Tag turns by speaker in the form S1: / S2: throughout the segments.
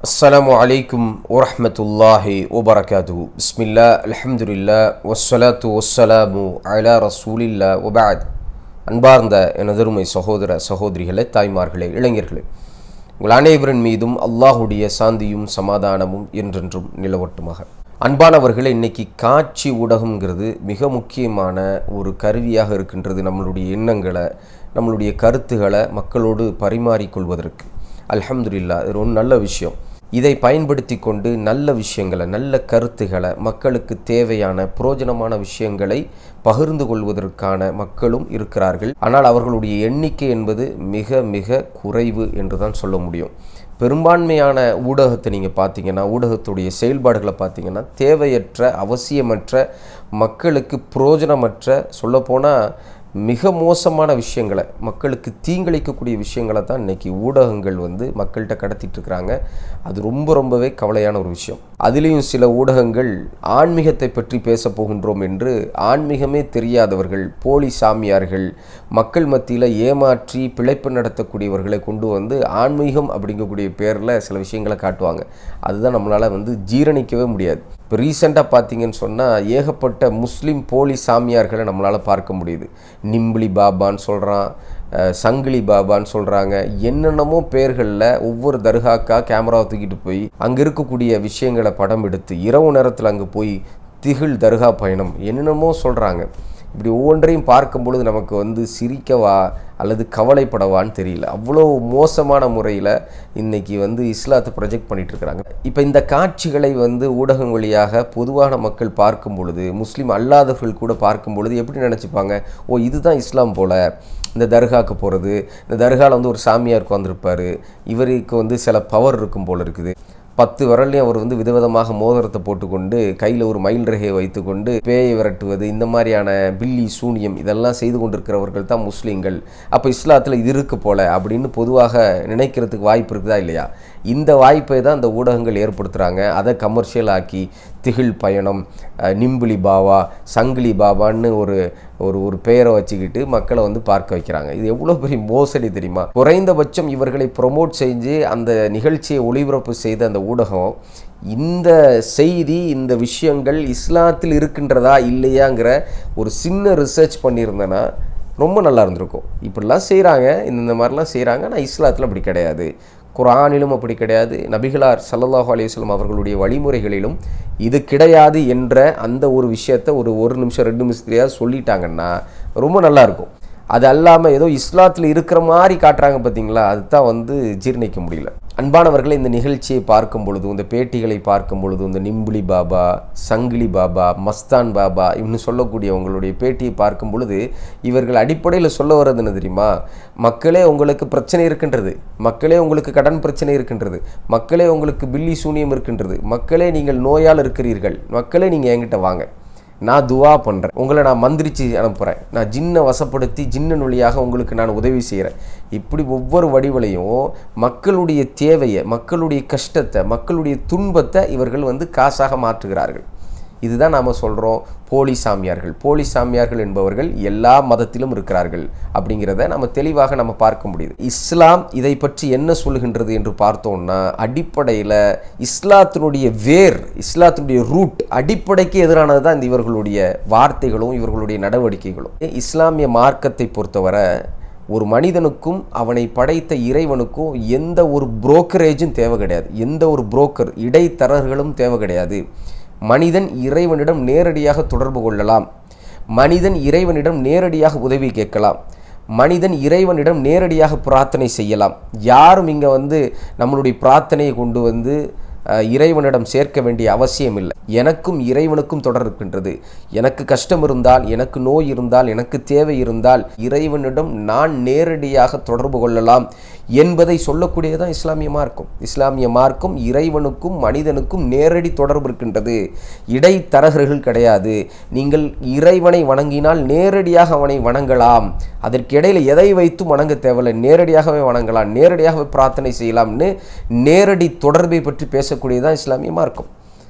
S1: السلام عليكم ورحمة الله وبركاته بسم الله الحمد لله والصلاة والسلام على رسول الله وبعد அன்பார்ந்த எனதருமை சகோதர சகோதரிகளே தாய்மார்களே இளைஞர்களே உங்கள் அனைவரின் மீதும் அல்லாஹுடைய சாந்தியும் சமாதானமும் என்றென்றும் நிலவட்டுமாக அன்பானவர்களே இன்னைக்கு காட்சி ஊடகங்கிறது மிக முக்கியமான ஒரு கருவியாக இருக்கின்றது நம்மளுடைய எண்ணங்களை நம்மளுடைய கருத்துக்களை மக்களோடு பரிமாறிக்கொள்வதற்கு அல்ஹம்துலில்லாஹ் இது ஒரு நல்ல விஷயம் இதை பயன்படுத்தி கொண்டு நல்ல விஷயங்களை நல்ல கருத்துக்களை மக்களுக்கு தேவையான புரோஜனமான விஷயங்களை பகிர்ந்து கொள்வதற்கான மக்களும் இருக்கிறார்கள் ஆனால் அவர்களுடைய எண்ணிக்கை என்பது மிக மிக குறைவு என்று தான் சொல்ல முடியும் பெரும்பான்மையான ஊடகத்தை நீங்கள் பார்த்தீங்கன்னா ஊடகத்துடைய செயல்பாடுகளை பார்த்தீங்கன்னா தேவையற்ற அவசியமற்ற மக்களுக்கு புரோஜனமற்ற சொல்லப்போனால் மிக மோசமான விஷயங்களை மக்களுக்கு தீங்கிழைக்கக்கூடிய விஷயங்களை தான் இன்றைக்கி ஊடகங்கள் வந்து மக்கள்கிட்ட கடத்திட்டு இருக்கிறாங்க அது ரொம்ப ரொம்பவே கவலையான ஒரு விஷயம் அதுலேயும் சில ஊடகங்கள் ஆன்மீகத்தை பற்றி பேச போகின்றோம் என்று ஆன்மீகமே தெரியாதவர்கள் போலி சாமியார்கள் மக்கள் மத்தியில் ஏமாற்றி பிழைப்பு நடத்தக்கூடியவர்களை கொண்டு வந்து ஆன்மீகம் அப்படிங்கக்கூடிய பேரில் சில விஷயங்களை காட்டுவாங்க அதுதான் நம்மளால் வந்து ஜீரணிக்கவே முடியாது இப்போ ரீசெண்டாக பார்த்தீங்கன்னு சொன்னால் ஏகப்பட்ட முஸ்லீம் போலி சாமியார்களை நம்மளால் பார்க்க முடியுது நிம்பிளி பாபான்னு சொல்கிறான் சங்கிலி பாபான்னு சொல்கிறாங்க என்னென்னமோ பேர்களில் ஒவ்வொரு தர்காக்கா கேமராவை தூக்கிட்டு போய் அங்கே இருக்கக்கூடிய விஷயங்களை படம் எடுத்து இரவு நேரத்தில் அங்கே போய் திகில் தர்கா பயணம் என்னென்னமோ சொல்கிறாங்க இப்படி ஒவ்வொன்றையும் பார்க்கும் பொழுது நமக்கு வந்து சிரிக்கவா அல்லது கவலைப்படவான்னு தெரியல அவ்வளோ மோசமான முறையில் இன்றைக்கி வந்து இஸ்லாத்தை ப்ரொஜெக்ட் பண்ணிகிட்டு இருக்கிறாங்க இப்போ இந்த காட்சிகளை வந்து ஊடகம் வழியாக பொதுவான மக்கள் பார்க்கும் பொழுது முஸ்லீம் அல்லாதவர்கள் கூட பார்க்கும் பொழுது எப்படி நினச்சிப்பாங்க ஓ இதுதான் இஸ்லாம் போல் இந்த தர்காவுக்கு போகிறது இந்த தர்காவில் வந்து ஒரு சாமியார் உட்காந்துருப்பார் இவருக்கு வந்து சில பவர் இருக்கும் போல் இருக்குது பத்து விரல்லையும் அவர் வந்து விதவிதமாக மோதிரத்தை போட்டுக்கொண்டு கையில் ஒரு மயில் ரகையை வைத்துக்கொண்டு பேயை விரட்டுவது இந்த மாதிரியான பில்லி சூனியம் இதெல்லாம் செய்து கொண்டிருக்கிறவர்கள் தான் முஸ்லீம்கள் அப்போ இஸ்லாத்தில் இது இருக்கு போல அப்படின்னு பொதுவாக நினைக்கிறதுக்கு வாய்ப்பு இருக்குதா இல்லையா இந்த வாய்ப்பை தான் இந்த ஊடகங்கள் ஏற்படுத்துகிறாங்க அதை கமர்ஷியல் ஆக்கி திகில் பயணம் நிம்பிளி பாபா சங்கிலி பாபான்னு ஒரு ஒரு ஒரு பெயரை வச்சுக்கிட்டு மக்களை வந்து பார்க்க வைக்கிறாங்க இது எவ்வளோ பெரிய மோசடி தெரியுமா குறைந்தபட்சம் இவர்களை ப்ரொமோட் செஞ்சு அந்த நிகழ்ச்சியை ஒளிபரப்பு செய்த அந்த ஊடகம் இந்த செய்தி இந்த விஷயங்கள் இஸ்லாத்தில் இருக்கின்றதா இல்லையாங்கிற ஒரு சின்ன ரிசர்ச் பண்ணியிருந்தேன்னா ரொம்ப நல்லா இருந்திருக்கும் இப்படிலாம் செய்கிறாங்க இந்த மாதிரிலாம் செய்கிறாங்க ஆனால் இஸ்லாத்தில் அப்படி கிடையாது குரானிலும் அப்படி கிடையாது நபிகளார் சல்லல்லாஹு அலையுஸ்லம் அவர்களுடைய வழிமுறைகளிலும் இது கிடையாது என்ற அந்த ஒரு விஷயத்தை ஒரு ஒரு நிமிஷம் ரெண்டு நிமிஷத்துலையாவது சொல்லிட்டாங்கன்னா ரொம்ப நல்லாயிருக்கும் அது அல்லாமல் ஏதோ இஸ்லாத்தில் இருக்கிற மாதிரி காட்டுறாங்க பார்த்தீங்களா அதுதான் வந்து ஜீர்ணிக்க முடியல அன்பானவர்களை இந்த நிகழ்ச்சியை பார்க்கும் பொழுது இந்த பேட்டிகளை பார்க்கும் பொழுது இந்த நிம்பிளி பாபா சங்கிலி பாபா மஸ்தான் பாபா இன்னும் சொல்லக்கூடியவங்களுடைய பேட்டியை பார்க்கும் பொழுது இவர்கள் அடிப்படையில் சொல்ல வர்றது என்ன தெரியுமா மக்களே உங்களுக்கு பிரச்சனை இருக்கின்றது மக்களே உங்களுக்கு கடன் பிரச்சனை இருக்கின்றது மக்களே உங்களுக்கு பில்லி சூனியம் இருக்கின்றது மக்களே நீங்கள் நோயால் இருக்கிறீர்கள் மக்களே நீங்கள் என்கிட்ட வாங்க நான் துவா பண்ணுறேன் உங்களை நான் மந்திரிச்சு அனுப்புகிறேன் நான் ஜின்னை வசப்படுத்தி ஜின்னன் வழியாக உங்களுக்கு நான் உதவி செய்கிறேன் இப்படி ஒவ்வொரு வடிவலையும் மக்களுடைய தேவையை மக்களுடைய கஷ்டத்தை மக்களுடைய துன்பத்தை இவர்கள் வந்து காசாக மாற்றுகிறார்கள் இதுதான் நாம் சொல்கிறோம் போலி சாமியார்கள் போலி சாமியார்கள் என்பவர்கள் எல்லா மதத்திலும் இருக்கிறார்கள் அப்படிங்கிறத நம்ம தெளிவாக நம்ம பார்க்க முடியுது இஸ்லாம் இதை பற்றி என்ன சொல்லுகின்றது என்று பார்த்தோம்னா அடிப்படையில் இஸ்லாத்தினுடைய வேர் இஸ்லாத்தினுடைய ரூட் அடிப்படைக்கு எதிரானது தான் இந்த இவர்களுடைய வார்த்தைகளும் இவர்களுடைய நடவடிக்கைகளும் இஸ்லாமிய மார்க்கத்தை பொறுத்தவரை ஒரு மனிதனுக்கும் அவனை படைத்த இறைவனுக்கும் எந்த ஒரு புரோக்கரேஜும் தேவை கிடையாது எந்த ஒரு புரோக்கர் இடைத்தரகர்களும் தேவை கிடையாது மனிதன் இறைவனிடம் நேரடியாக தொடர்பு கொள்ளலாம் மனிதன் இறைவனிடம் நேரடியாக உதவி கேட்கலாம் மனிதன் இறைவனிடம் நேரடியாக பிரார்த்தனை செய்யலாம் யாரும் இங்கே வந்து நம்மளுடைய பிரார்த்தனையை கொண்டு வந்து இறைவனிடம் சேர்க்க வேண்டிய அவசியம் இல்லை எனக்கும் இறைவனுக்கும் தொடர் இருக்கின்றது எனக்கு கஷ்டம் இருந்தால் எனக்கு நோய் இருந்தால் எனக்கு தேவை இருந்தால் இறைவனிடம் நான் நேரடியாக தொடர்பு கொள்ளலாம் என்பதை சொல்லக்கூடியதான் இஸ்லாமிய மார்க்கம் இஸ்லாமிய மார்க்கம் இறைவனுக்கும் மனிதனுக்கும் நேரடி தொடர்பு இருக்கின்றது இடைத்தரகர்கள் கிடையாது நீங்கள் இறைவனை வணங்கினால் நேரடியாக அவனை வணங்கலாம் அதற்கு இடையில் எதை வைத்து வணங்க தேவையில்லை நேரடியாகவே வணங்கலாம் நேரடியாகவே பிரார்த்தனை செய்யலாம்னு நேரடி தொடர்பை பற்றி பேசக்கூடியதான் இஸ்லாமிய மார்க்கம்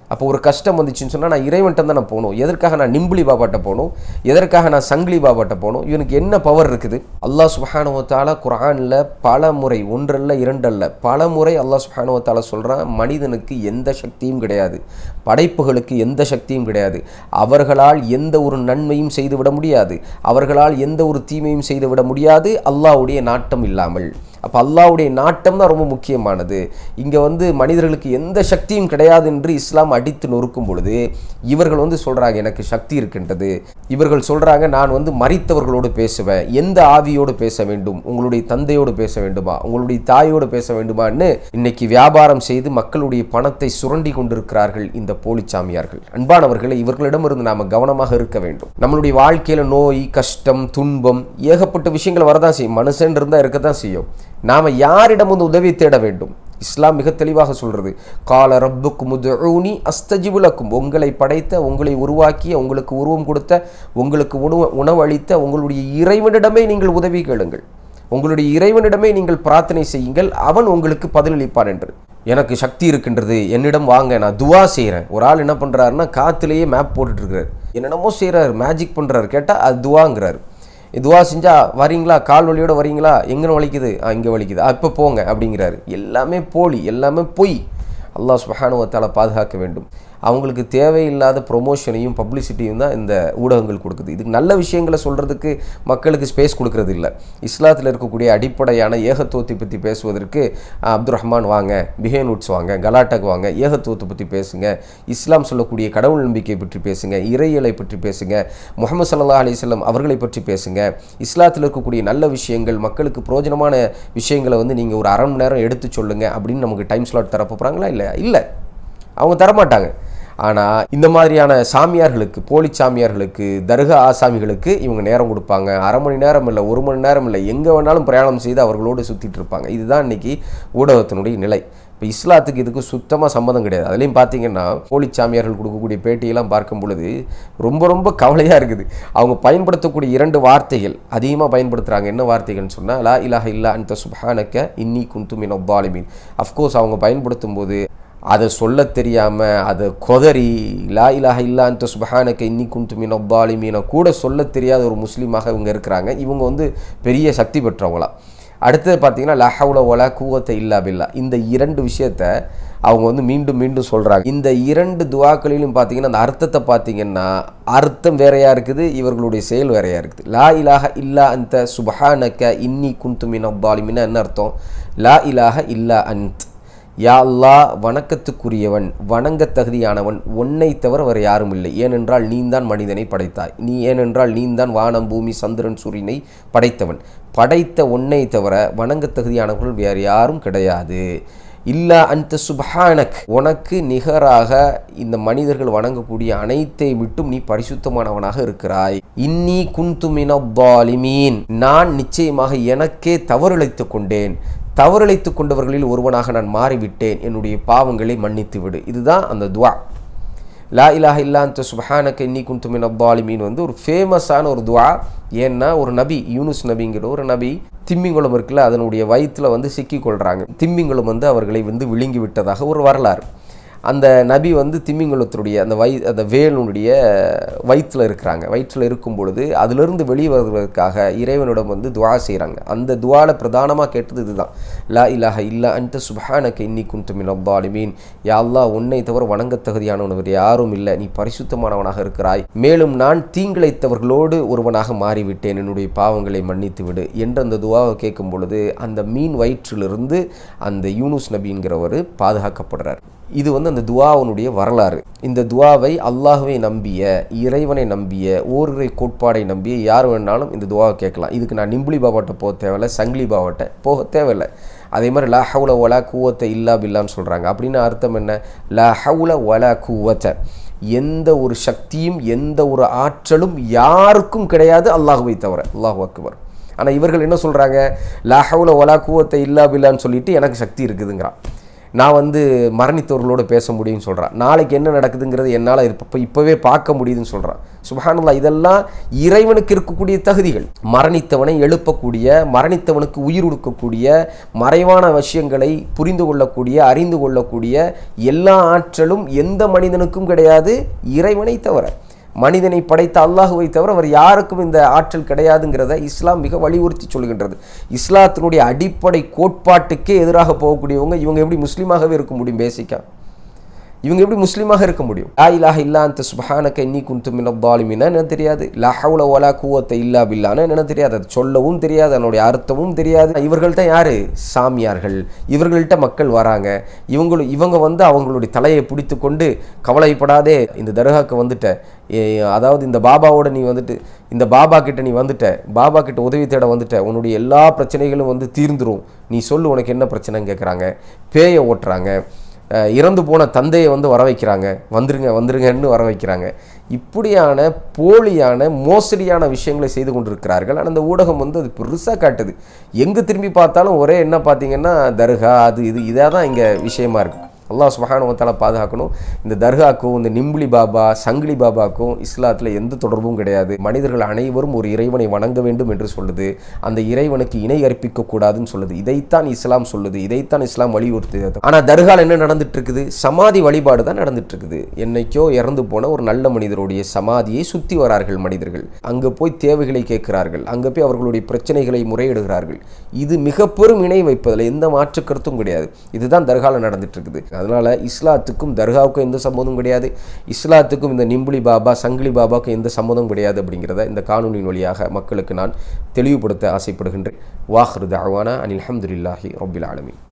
S1: அப்போ ஒரு கஷ்டம் வந்துச்சுன்னு சொன்னால் நான் இறைவன்ட்ட தான் நான் போகணும் எதற்காக நான் நிம்பிளி பாபாட்ட போகணும் எதற்காக நான் சங்கிலி பாபாட்ட போகணும் இவனுக்கு என்ன பவர் இருக்குது அல்லாஹ் சுபஹானுவத்தால குரானில் பல முறை ஒன்றல்ல இரண்டல்ல பல முறை அல்லாஹ் சுபஹானுவத்தால சொல்கிறான் மனிதனுக்கு எந்த சக்தியும் கிடையாது படைப்புகளுக்கு எந்த சக்தியும் கிடையாது அவர்களால் எந்த ஒரு நன்மையும் செய்துவிட முடியாது அவர்களால் எந்த ஒரு தீமையும் செய்துவிட முடியாது அல்லாஹ்வுடைய நாட்டம் இல்லாமல் அப்போ அல்லாஹ்வுடைய நாட்டம் தான் ரொம்ப முக்கியமானது இங்கே வந்து மனிதர்களுக்கு எந்த சக்தியும் கிடையாது என்று இஸ்லாம் அடித்து நொறுக்கும் பொழுது இவர்கள் வந்து சொல்கிறாங்க எனக்கு சக்தி இருக்கின்றது இவர்கள் சொல்கிறாங்க நான் வந்து மறித்தவர்களோடு பேசுவேன் எந்த ஆவியோடு பேச வேண்டும் உங்களுடைய தந்தையோடு பேச வேண்டுமா உங்களுடைய தாயோடு பேச வேண்டுமான்னு இன்னைக்கு வியாபாரம் செய்து மக்களுடைய பணத்தை சுரண்டி கொண்டிருக்கிறார்கள் இந்த போலிச்சாமியார்கள் அன்பானவர்களை இவர்களிடமிருந்து நாம் கவனமாக இருக்க வேண்டும் நம்மளுடைய வாழ்க்கையில் நோய் கஷ்டம் துன்பம் ஏகப்பட்ட விஷயங்கள் வரதான் செய்யும் மனுஷன் இருந்தால் இருக்கத்தான் செய்யும் நாம் யாரிடம் வந்து உதவி தேட வேண்டும் இஸ்லாம் மிக தெளிவாக சொல்றது கால ரப்புக்கு முதுஊனி அஸ்தஜிபுலக்கும் உங்களை படைத்த உங்களை உருவாக்கிய உங்களுக்கு உருவம் கொடுத்த உங்களுக்கு உணவு உணவளித்த உங்களுடைய இறைவனிடமே நீங்கள் உதவி கேளுங்கள் உங்களுடைய இறைவனிடமே நீங்கள் பிரார்த்தனை செய்யுங்கள் அவன் உங்களுக்கு பதிலளிப்பான் என்று எனக்கு சக்தி இருக்கின்றது என்னிடம் வாங்க நான் துவா செய்கிறேன் ஒரு ஆள் என்ன பண்ணுறாருன்னா காற்றுலேயே மேப் போட்டுட்டு இருக்கிறார் என்னென்னமோ செய்கிறார் மேஜிக் பண்ணுறாரு கேட்டால் அது துவாங்கிறாரு துவா செஞ்சால் வரீங்களா கால் வலியோட வரீங்களா எங்கே வலிக்குது ஆ இங்கே வலிக்குது ஆ இப்போ போங்க அப்படிங்கிறாரு எல்லாமே போலி எல்லாமே பொய் அல்லாஹ் சுபஹானுவத்தால் பாதுகாக்க வேண்டும் அவங்களுக்கு தேவையில்லாத ப்ரொமோஷனையும் பப்ளிசிட்டியும் தான் இந்த ஊடகங்கள் கொடுக்குது இதுக்கு நல்ல விஷயங்களை சொல்கிறதுக்கு மக்களுக்கு ஸ்பேஸ் கொடுக்கறது இல்லை இஸ்லாத்தில் இருக்கக்கூடிய அடிப்படையான ஏகத்துவத்தை பற்றி பேசுவதற்கு அஹ், அப்துல் ரஹ்மான் வாங்க பிஹேன் உட்ஸ் வாங்க கலாட்டக் வாங்க ஏகத்துவத்தை பற்றி பேசுங்க இஸ்லாம் சொல்லக்கூடிய கடவுள் நம்பிக்கை பற்றி பேசுங்க இறையலை பற்றி பேசுங்க முகமது சல்லா அலிஸ்லாம் அவர்களை பற்றி பேசுங்க இஸ்லாத்தில் இருக்கக்கூடிய நல்ல விஷயங்கள் மக்களுக்கு பிரயோஜனமான விஷயங்களை வந்து நீங்கள் ஒரு அரை மணி நேரம் எடுத்து சொல்லுங்க அப்படின்னு நமக்கு டைம் ஸ்லாட் தரப்போ போகிறாங்களா இல்லை இல்லை அவங்க தரமாட்டாங்க ஆனால் இந்த மாதிரியான சாமியார்களுக்கு போலி சாமியார்களுக்கு தர்கா ஆசாமிகளுக்கு இவங்க நேரம் கொடுப்பாங்க அரை மணி நேரம் இல்லை ஒரு மணி நேரம் இல்லை எங்கே வேணாலும் பிரயாணம் செய்து அவர்களோடு சுற்றிட்டு இருப்பாங்க இதுதான் இன்னைக்கு ஊடகத்தினுடைய நிலை இப்போ இஸ்லாத்துக்கு இதுக்கு சுத்தமாக சம்மந்தம் கிடையாது அதுலேயும் பார்த்தீங்கன்னா போலி சாமியார்கள் கொடுக்கக்கூடிய பேட்டியெல்லாம் பார்க்கும் பொழுது ரொம்ப ரொம்ப கவலையாக இருக்குது அவங்க பயன்படுத்தக்கூடிய இரண்டு வார்த்தைகள் அதிகமாக பயன்படுத்துகிறாங்க என்ன வார்த்தைகள்னு சொன்னால் லா இலாஹ இல்லா அந்த சுபஹானக்க இன்னி குந்துமின் ஒப்பாலிமீன் அஃப்கோர்ஸ் அவங்க பயன்படுத்தும் போது அதை சொல்ல தெரியாமல் அதை கொதறி லா இலாஹ இல்லா அந்த சுபஹானக்க இன்னி குந்துமின் ஒப்பாலிமீனை கூட சொல்ல தெரியாத ஒரு முஸ்லீமாக இவங்க இருக்கிறாங்க இவங்க வந்து பெரிய சக்தி பெற்றவங்களா அடுத்தது பார்த்தீங்கன்னா லஹவுல ஒலா கூவத்தை இல்லா பில்லா இந்த இரண்டு விஷயத்த அவங்க வந்து மீண்டும் மீண்டும் சொல்கிறாங்க இந்த இரண்டு துவாக்களிலும் பார்த்தீங்கன்னா அந்த அர்த்தத்தை பார்த்தீங்கன்னா அர்த்தம் வேறையாக இருக்குது இவர்களுடைய செயல் வேறையாக இருக்குது லா இலாஹ இல்லா அந்த சுபஹானக்க இன்னி குந்துமின் அப்பாலிமின்னு என்ன அர்த்தம் லா இலாஹ இல்லா அந்த் யா அல்லாஹ் வணக்கத்துக்குரியவன் வணங்க தகுதியானவன் உன்னை தவிர வேறு யாரும் இல்லை ஏனென்றால் நீந்தான் மனிதனை படைத்தாய் நீ ஏனென்றால் நீந்தான் வானம் பூமி சந்திரன் சூரியனை படைத்தவன் படைத்த உன்னை தவிர வணங்க தகுதியானவர்கள் வேறு யாரும் கிடையாது இல்லா அந்த சுபஹானக் உனக்கு நிகராக இந்த மனிதர்கள் வணங்கக்கூடிய அனைத்தை விட்டும் நீ பரிசுத்தமானவனாக இருக்கிறாய் இன்னி குந்துமின பாலிமீன் நான் நிச்சயமாக எனக்கே தவறிழைத்து கொண்டேன் தவறிழைத்து கொண்டவர்களில் ஒருவனாக நான் மாறிவிட்டேன் என்னுடைய பாவங்களை மன்னித்து விடு இதுதான் அந்த துவா லா இலாஹ இல்லா அந்த சுபஹானக்க இன்னி குந்துமின் அப்பாலிமீன் வந்து ஒரு ஃபேமஸான ஒரு துவா ஏன்னா ஒரு நபி யூனுஸ் நபிங்கிற ஒரு நபி திம்மிங்குளம் இருக்குல்ல அதனுடைய வயிற்றில் வந்து சிக்கி கொள்கிறாங்க திம்மிங்குளம் வந்து அவர்களை வந்து விழுங்கி விட்டதாக ஒரு வரலாறு அந்த நபி வந்து திம்மிங்குளத்தினுடைய அந்த வை அந்த வேலுடைய வயிற்றில் இருக்கிறாங்க வயிற்றில் இருக்கும் பொழுது அதிலிருந்து வெளியே வருவதற்காக இறைவனிடம் வந்து துவா செய்கிறாங்க அந்த துவாவில் பிரதானமாக கேட்டது இதுதான் லா இலாஹ இல்லா அன்ட சுபஹானக்க இன்னி குந்துமின் அப்பாலிமீன் யா அல்லாஹ் உன்னை தவிர வணங்க தகுதியானவன் யாரும் இல்லை நீ பரிசுத்தமானவனாக இருக்கிறாய் மேலும் நான் தீங்கிழைத்தவர்களோடு ஒருவனாக மாறிவிட்டேன் என்னுடைய பாவங்களை மன்னித்து விடு என்று அந்த துவாவை கேட்கும் பொழுது அந்த மீன் வயிற்றிலிருந்து அந்த யூனுஸ் நபிங்கிறவர் பாதுகாக்கப்படுறார் இது வந்து அந்த துவாவனுடைய வரலாறு இந்த துவாவை அல்லாஹ்வை நம்பிய இறைவனை நம்பிய ஓரிரை கோட்பாடை நம்பிய யார் வேணாலும் இந்த துவாவை கேட்கலாம் இதுக்கு நான் நிம்புலி பாபாட்ட போக தேவையில்ல சங்கிலி பாபாட்ட போக தேவையில்லை அதே மாதிரி லா ஹவுல ஒலா கூவத்தை இல்லா பில்லான்னு சொல்கிறாங்க அப்படின்னு அர்த்தம் என்ன லா ஹவுல ஒலா கூவத்தை எந்த ஒரு சக்தியும் எந்த ஒரு ஆற்றலும் யாருக்கும் கிடையாது அல்லாஹுவை தவிர அல்லாஹு அக்பர் ஆனால் இவர்கள் என்ன சொல்கிறாங்க லா ஹவுல ஒலா கூவத்தை இல்லா பில்லான்னு சொல்லிட்டு எனக்கு சக்தி இருக்குதுங்கிறான் நான் வந்து மரணித்தவர்களோட பேச முடியும்னு சொல்கிறான் நாளைக்கு என்ன நடக்குதுங்கிறது என்னால் இப்போ இப்போவே பார்க்க முடியுதுன்னு சொல்கிறான் சுபஹானுல்லா இதெல்லாம் இறைவனுக்கு இருக்கக்கூடிய தகுதிகள் மரணித்தவனை எழுப்பக்கூடிய மரணித்தவனுக்கு உயிர் கொடுக்கக்கூடிய மறைவான விஷயங்களை புரிந்து கொள்ளக்கூடிய அறிந்து கொள்ளக்கூடிய எல்லா ஆற்றலும் எந்த மனிதனுக்கும் கிடையாது இறைவனை தவிர மனிதனை படைத்த அல்லாஹுவை தவிர அவர் யாருக்கும் இந்த ஆற்றல் கிடையாதுங்கிறத இஸ்லாம் மிக வலியுறுத்தி சொல்கின்றது இஸ்லாத்தினுடைய அடிப்படை கோட்பாட்டுக்கே எதிராக போகக்கூடியவங்க இவங்க எப்படி முஸ்லீமாகவே இருக்க முடியும் பேசிக்கா இவங்க எப்படி முஸ்லீமாக இருக்க முடியும் லா இலாஹ இல்லா அந்த சுபஹானக்க இன்னி குந்து மினப்பாலுமின்னா என்ன தெரியாது லஹவுல ஒலா கூவத்தை இல்லா பில்லான்னு என்ன தெரியாது அது சொல்லவும் தெரியாது அதனுடைய அர்த்தமும் தெரியாது இவர்கள் தான் யாரு சாமியார்கள் இவர்கள்ட்ட மக்கள் வராங்க இவங்களும் இவங்க வந்து அவங்களுடைய தலையை பிடித்து கொண்டு கவலைப்படாதே இந்த தர்காக்கு வந்துட்ட ஏ, அதாவது இந்த பாபாவோட நீ வந்துட்டு இந்த பாபா கிட்ட நீ வந்துட்ட பாபா கிட்ட உதவி தேட வந்துட்ட உன்னுடைய எல்லா பிரச்சனைகளும் வந்து தீர்ந்துரும் நீ சொல்லு உனக்கு என்ன பிரச்சனைன்னு கேட்குறாங்க பேயை ஓட்டுறாங்க அஹ் இறந்து போன தந்தையை வந்து வர வைக்கிறாங்க வந்துருங்க வந்துருங்கன்னு வர வைக்கிறாங்க இப்படியான போலியான மோசடியான விஷயங்களை செய்து கொண்டிருக்கிறார்கள் ஆனால் அந்த ஊடகம் வந்து அது பெருசாக காட்டுது எங்கே திரும்பி பார்த்தாலும் ஒரே என்ன பார்த்தீங்கன்னா தர்கா அது இது இதாக தான் இங்கே விஷயமா இருக்குது அல்லாஹ் சுபஹானுவத்தால பாதுகாக்கணும் இந்த தர்காக்கும் இந்த நிம்பிளி பாபா சங்கிலி பாபாக்கும் இஸ்லாத்தில் எந்த தொடர்பும் கிடையாது மனிதர்கள் அனைவரும் ஒரு இறைவனை வணங்க வேண்டும் என்று சொல்லுது அந்த இறைவனுக்கு இணை கற்பிக்க கூடாதுன்னு சொல்லுது இதைத்தான் இஸ்லாம் சொல்லுது இதைத்தான் இஸ்லாம் வலியுறுத்துது ஆனால் தர்கால என்ன நடந்துட்டு இருக்குது சமாதி வழிபாடு தான் நடந்துட்டு இருக்குது என்னைக்கோ இறந்து போன ஒரு நல்ல மனிதருடைய சமாதியை சுற்றி வரார்கள் மனிதர்கள் அங்கே போய் தேவைகளை கேட்கிறார்கள் அங்கே போய் அவர்களுடைய பிரச்சனைகளை முறையிடுகிறார்கள் இது மிக பெரும் இணை வைப்பதில் எந்த மாற்று கருத்தும் கிடையாது இதுதான் தர்கால நடந்துட்டு இருக்குது அதனால இஸ்லாத்துக்கும் தர்காவுக்கும் எந்த சம்மதமும் கிடையாது இஸ்லாத்துக்கும் இந்த நிம்புலி பாபா சங்கிலி பாபாவுக்கும் எந்த சம்மதம் கிடையாது அப்படிங்கிறத இந்த காணொலியின் வழியாக மக்களுக்கு நான் தெளிவுபடுத்த ஆசைப்படுகின்றேன் வாஹ்ரு தாவானா அனில் அஹமதுல்லாஹி ரபில் ஆலமீன்